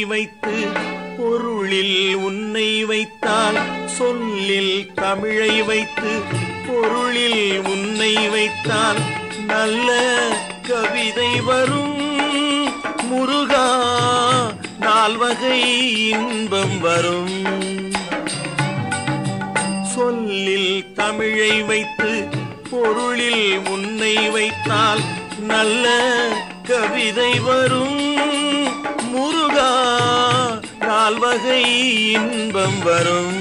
வைத்து பொருளில் உன்னை வைத்தால் சொல்லில் தமிழை வைத்து பொருளில் உன்னை வைத்தால் நல்ல கவிதை வரும் முருகா நால்வகை இன்பம் வரும் சொல்லில் தமிழை வைத்து பொருளில் உன்னை வைத்தால் நல்ல கவிதை வரும் முருகா நால்வகை இன்பம் வரும்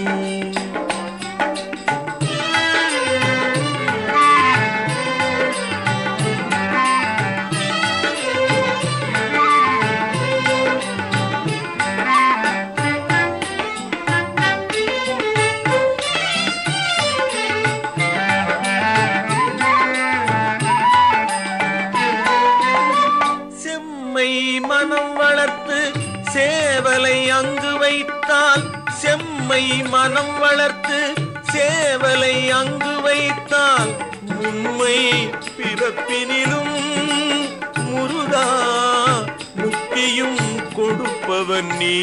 செம்மை மனம் வளர்த்து சேவலை அங்கு வைத்தால் செம்மை மனம் வளர்த்து சேவலை அங்கு வைத்தால் உண்மை பிறப்பினிலும் முருகா முக்தியும் கொடுப்பவன் நீ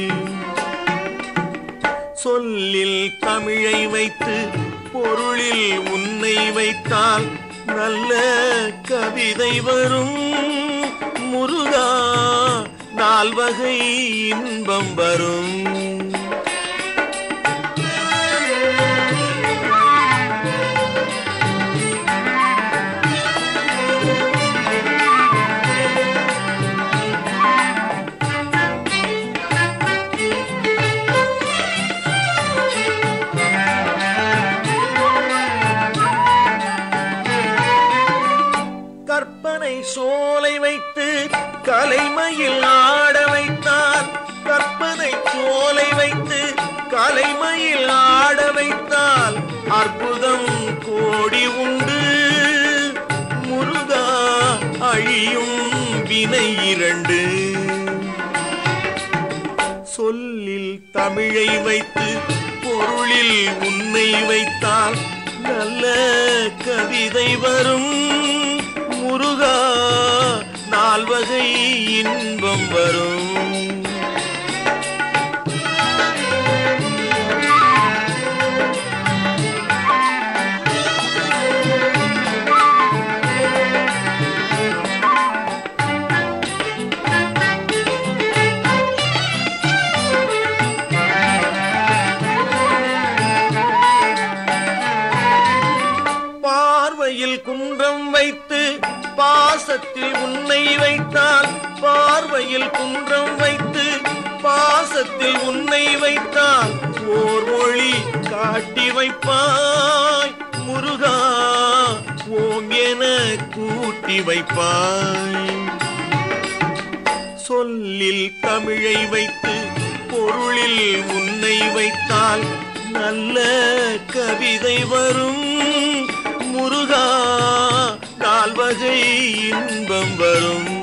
சொல்லில் தமிழை வைத்து பொருளில் உன்னை வைத்தால் நல்ல கவிதை வரும் முருகா நால்வகை இன்பம் வரும் கற்பனை சோலை வைத்து கலைமையில் ஆட வைத்தார் கற்பனை சோலை வைத்து கலைமையில் ஆட வைத்தால் அற்புதம் கோடி உண்டு முருகா அழியும் வினை இரண்டு சொல்லில் தமிழை வைத்து பொருளில் உன்னை வைத்தால் நல்ல கவிதை வரும் முருகா நால்வகை இன்பம் வரும் பார்வையில் குன்றம் வைத்து பாசத்தில் உன்னை வைத்தால் பார்வையில் குன்றம் வைத்து பாசத்தில் உன்னை வைத்தால் ஓர் மொழி காட்டி வைப்பாய் முருகா ஓம் என கூட்டி வைப்பாய் சொல்லில் தமிழை வைத்து பொருளில் உன்னை வைத்தால் நல்ல கவிதை வரும் முருகா நால்வகை இன்பம் வரும்